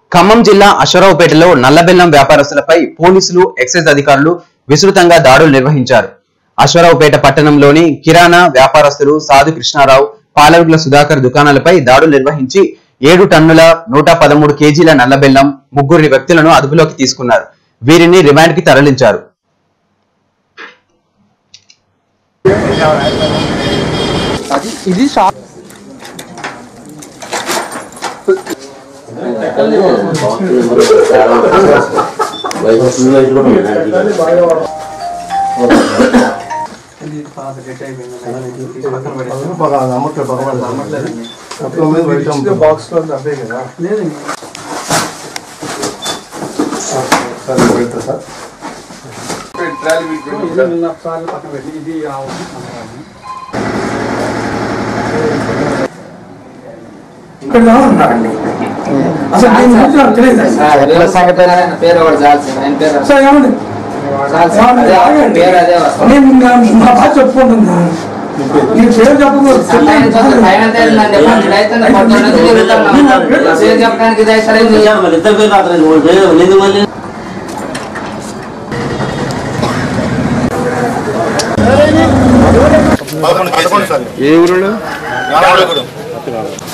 ఖమ్మం జిల్లా అశ్వరావుపేటలో నల్లబెల్లం వ్యాపారస్తులపై పోలీసులు ఎక్సైజ్ అధికారులు విస్తృతంగా దాడులు నిర్వహించారు అశ్వరావుపేట పట్టణంలోని కిరాణా వ్యాపారస్తులు సాధు కృష్ణారావు పాలవికుల సుధాకర్ దుకాణాలపై దాడులు నిర్వహించి ఏడు టన్నుల నూట పదమూడు కేజీల నల్లబెల్లం ముగ్గురు వ్యక్తులను అదుపులోకి తీసుకున్నారు వీరిని రిమాండ్ కి తరలించారు ఇది షాప్ బాక్స్ లో అవే కదా పక్కన పెట్టి ఇది ఇక్కడ ఉన్నారండి అసలు దీని గురించి నాకు తెలియదు ఎట్లా సంగతి ఆయన పేరు ఒకటి చాల్సింది ఆయన పేరు సార్ ఏమండి చాల్సింది ఏమండి? అదే ఆగండి. పేరు అదే వస్తుంది నేను నా- మా బాధ చెప్పుకుంటున్నాను నేను పేరు చెప్పకూడదు ఆయన కొంచెం పైన తేలిందని చెప్పండి. ఇదైతే నేను పొద్దున్న నుంచి తిరుగుతున్నాను. నా పేరు చెప్పడానికి ఇది సరైనది. ఇద్దరు పేరు రాత్రి మూడు పేరు ఎందుకు మళ్ళీ పదకొండు కేసులు. ఏ ఊరిలో రామగూడెం.